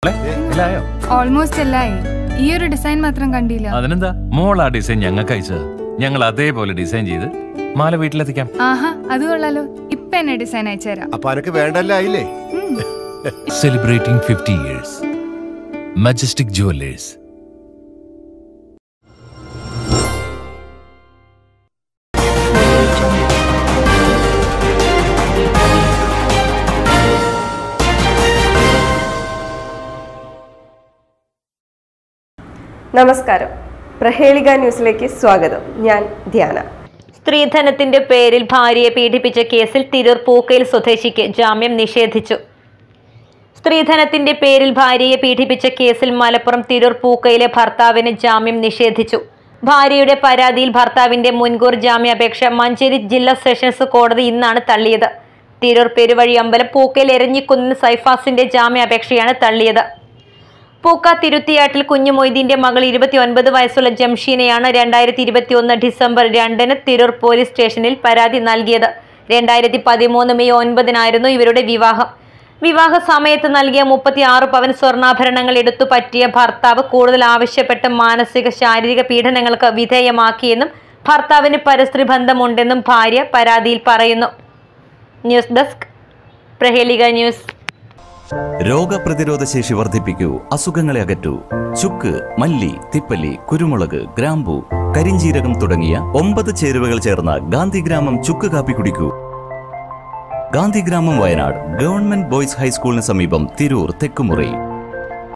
മോളെ, എല്ലായോ ഓൾമോസ്റ്റ് എല്ലായി ഈ ഒരു ഡിസൈൻ മാത്രം കണ്ടില്ല അതിനെന്താ മോൾ ആ ഡിസൈൻ ഞങ്ങൾക്ക് അയച്ചത് ഞങ്ങൾ അതേപോലെ ഡിസൈൻ ചെയ്ത് മാല വീട്ടിലെത്തിക്കാം ആഹാ അത് കൊള്ളാലോ ഇപ്പൊ എന്നെ ഡിസൈൻ അയച്ചുതരാം അപ്പൊ അനക്ക് വേണ്ടല്ല ആയില്ലേ ഉം. Celebrating fifty years majestic jewellers നമസ്കാരം പ്രഹേളിക ന്യൂസിലേക്ക് സ്വാഗതം ഞാൻ ധ്യാന സ്ത്രീധനത്തിന്റെ പേരിൽ ഭാര്യയെ പീഡിപ്പിച്ച കേസിൽ തിരൂർ പൂക്കയിൽ സ്വദേശിക്ക് ജാമ്യം നിഷേധിച്ചു സ്ത്രീധനത്തിന്റെ പേരിൽ ഭാര്യയെ പീഡിപ്പിച്ച കേസിൽ മലപ്പുറം തിരൂർ പൂക്കയിലെ ഭർത്താവിന് ജാമ്യം നിഷേധിച്ചു ഭാര്യയുടെ പരാതിയിൽ ഭർത്താവിന്റെ മുൻകൂർ ജാമ്യാപേക്ഷ മഞ്ചേരി ജില്ലാ സെഷൻസ് കോടതി ഇന്നാണ് തള്ളിയത് തിരൂർ പെരുവഴി അമ്പലം പൂക്കയിൽ എരഞ്ഞിക്കുന്നിൽ സൈഫാസിന്റെ ജാമ്യാപേക്ഷയാണ് തള്ളിയത് പൂക്ക തിരുത്തിയാട്ടിൽ കുഞ്ഞു മൊയ്തീന്റെ മകൾ ഇരുപത്തിയൊൻപത് വയസ്സുള്ള ജംഷീനെയാണ് രണ്ടായിരത്തി ഇരുപത്തി ഒന്ന് ഡിസംബർ രണ്ടിന് തിരൂർ പോലീസ് സ്റ്റേഷനിൽ പരാതി നൽകിയത് രണ്ടായിരത്തി പതിമൂന്ന് മെയ് ഒൻപതിനായിരുന്നു ഇവരുടെ വിവാഹം വിവാഹ സമയത്ത് നൽകിയ മുപ്പത്തി ആറ് പവൻ സ്വർണ്ണാഭരണങ്ങൾ എടുത്തു പറ്റിയ ഭർത്താവ് കൂടുതൽ ആവശ്യപ്പെട്ട് മാനസിക ശാരീരിക പീഡനങ്ങൾക്ക് വിധേയമാക്കിയെന്നും ഭർത്താവിന് പരസ്ത്രീ ബന്ധമുണ്ടെന്നും ഭാര്യ പരാതിയിൽ പറയുന്നു ന്യൂസ് ഡെസ്ക് പ്രഹേലിക ന്യൂസ് രോഗപ്രതിരോധ ശേഷി വർദ്ധിപ്പിക്കൂ അസുഖങ്ങളെ അകറ്റൂ ചുക്ക് മല്ലി തിപ്പല്ലി കുരുമുളക് ഗ്രാമ്പു കരിഞ്ചീരകം തുടങ്ങിയ ഒമ്പത് ചേരുവകൾ ചേർന്ന ഗാന്ധിഗ്രാമം ചുക്ക് കാപ്പി കുടിക്കൂ ഗാന്ധിഗ്രാമം വയനാട് ഗവൺമെന്റ് ബോയ്സ് ഹൈസ്കൂളിന് സമീപം തിരൂർ തെക്കുമുറി